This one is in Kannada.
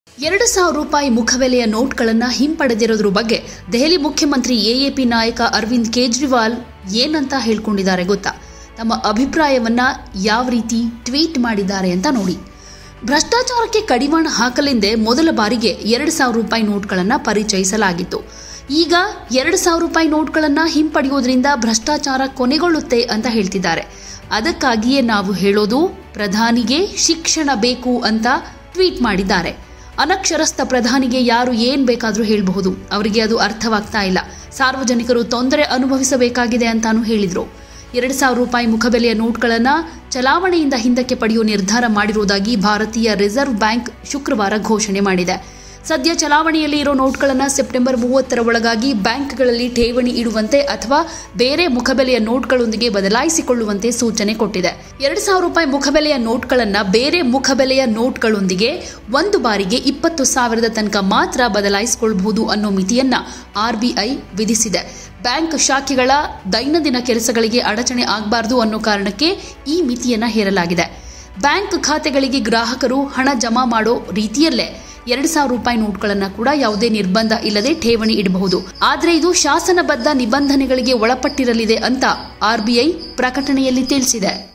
ಎರಡು ಸಾವಿರ ರೂಪಾಯಿ ಮುಖಬೆಲೆಯ ನೋಟ್ಗಳನ್ನು ಹಿಂಪಡೆದಿರೋದ್ರ ಬಗ್ಗೆ ದೆಹಲಿ ಮುಖ್ಯಮಂತ್ರಿ ಎಎಪಿ ನಾಯಕ ಅರವಿಂದ್ ಕೇಜ್ರಿವಾಲ್ ಏನಂತ ಹೇಳ್ಕೊಂಡಿದ್ದಾರೆ ಗೊತ್ತಾ ತಮ್ಮ ಅಭಿಪ್ರಾಯವನ್ನ ಯಾವ ರೀತಿ ಟ್ವೀಟ್ ಮಾಡಿದ್ದಾರೆ ಅಂತ ನೋಡಿ ಭ್ರಷ್ಟಾಚಾರಕ್ಕೆ ಕಡಿವಾಣ ಹಾಕಲೆಂದೇ ಮೊದಲ ಬಾರಿಗೆ ಎರಡು ಸಾವಿರ ರೂಪಾಯಿ ನೋಟ್ಗಳನ್ನು ಪರಿಚಯಿಸಲಾಗಿತ್ತು ಈಗ ಎರಡು ಸಾವಿರ ರೂಪಾಯಿ ನೋಟ್ಗಳನ್ನು ಹಿಂಪಡೆಯೋದ್ರಿಂದ ಭ್ರಷ್ಟಾಚಾರ ಕೊನೆಗೊಳ್ಳುತ್ತೆ ಅಂತ ಹೇಳ್ತಿದ್ದಾರೆ ಅದಕ್ಕಾಗಿಯೇ ನಾವು ಹೇಳೋದು ಪ್ರಧಾನಿಗೆ ಶಿಕ್ಷಣ ಬೇಕು ಅಂತ ಟ್ವೀಟ್ ಮಾಡಿದ್ದಾರೆ ಅನಕ್ಷರಸ್ಥ ಪ್ರಧಾನಿಗೆ ಯಾರು ಏನ್ ಬೇಕಾದರೂ ಹೇಳಬಹುದು ಅವರಿಗೆ ಅದು ಅರ್ಥವಾಗ್ತಾ ಇಲ್ಲ ಸಾರ್ವಜನಿಕರು ತೊಂದರೆ ಅನುಭವಿಸಬೇಕಾಗಿದೆ ಅಂತಾನು ಹೇಳಿದ್ರು ಎರಡು ಸಾವಿರ ರೂಪಾಯಿ ಮುಖಬೆಲೆಯ ನೋಟ್ಗಳನ್ನು ಚಲಾವಣೆಯಿಂದ ಹಿಂದಕ್ಕೆ ಪಡೆಯುವ ನಿರ್ಧಾರ ಮಾಡಿರುವುದಾಗಿ ಭಾರತೀಯ ರಿಸರ್ವ್ ಬ್ಯಾಂಕ್ ಶುಕ್ರವಾರ ಘೋಷಣೆ ಮಾಡಿದೆ ಸದ್ಯ ಚಲಾವಣೆಯಲ್ಲಿ ಇರೋ ನೋಟ್ಗಳನ್ನು ಸೆಪ್ಟೆಂಬರ್ ಮೂವತ್ತರ ಒಳಗಾಗಿ ಬ್ಯಾಂಕ್ಗಳಲ್ಲಿ ಠೇವಣಿ ಇಡುವಂತೆ ಅಥವಾ ಬೇರೆ ಮುಖಬೆಲೆಯ ನೋಟ್ಗಳೊಂದಿಗೆ ಬದಲಾಯಿಸಿಕೊಳ್ಳುವಂತೆ ಸೂಚನೆ ಕೊಟ್ಟಿದೆ ಎರಡು ಸಾವಿರ ರೂಪಾಯಿ ಮುಖಬೆಲೆಯ ನೋಟ್ಗಳನ್ನು ಬೇರೆ ಮುಖಬೆಲೆಯ ನೋಟ್ಗಳೊಂದಿಗೆ ಒಂದು ಬಾರಿಗೆ ಇಪ್ಪತ್ತು ಸಾವಿರದ ತನಕ ಮಾತ್ರ ಬದಲಾಯಿಸಿಕೊಳ್ಳಬಹುದು ಅನ್ನೋ ಮಿತಿಯನ್ನ ಆರ್ಬಿಐ ವಿಧಿಸಿದೆ ಬ್ಯಾಂಕ್ ಶಾಖೆಗಳ ದೈನಂದಿನ ಕೆಲಸಗಳಿಗೆ ಅಡಚಣೆ ಆಗಬಾರದು ಅನ್ನೋ ಕಾರಣಕ್ಕೆ ಈ ಮಿತಿಯನ್ನ ಹೇರಲಾಗಿದೆ ಬ್ಯಾಂಕ್ ಖಾತೆಗಳಿಗೆ ಗ್ರಾಹಕರು ಹಣ ಜಮಾ ಮಾಡೋ ರೀತಿಯಲ್ಲೇ ಎರಡು ಸಾವಿರ ರೂಪಾಯಿ ನೋಟ್ಗಳನ್ನು ಕೂಡ ಯಾವುದೇ ನಿರ್ಬಂಧ ಇಲ್ಲದೆ ಠೇವಣಿ ಇಡಬಹುದು ಆದರೆ ಇದು ಶಾಸನಬದ್ಧ ನಿಬಂಧನೆಗಳಿಗೆ ಒಳಪಟ್ಟಿರಲಿದೆ ಅಂತ ಆರ್ಬಿಐ ಪ್ರಕಟಣೆಯಲ್ಲಿ ತಿಳಿಸಿದೆ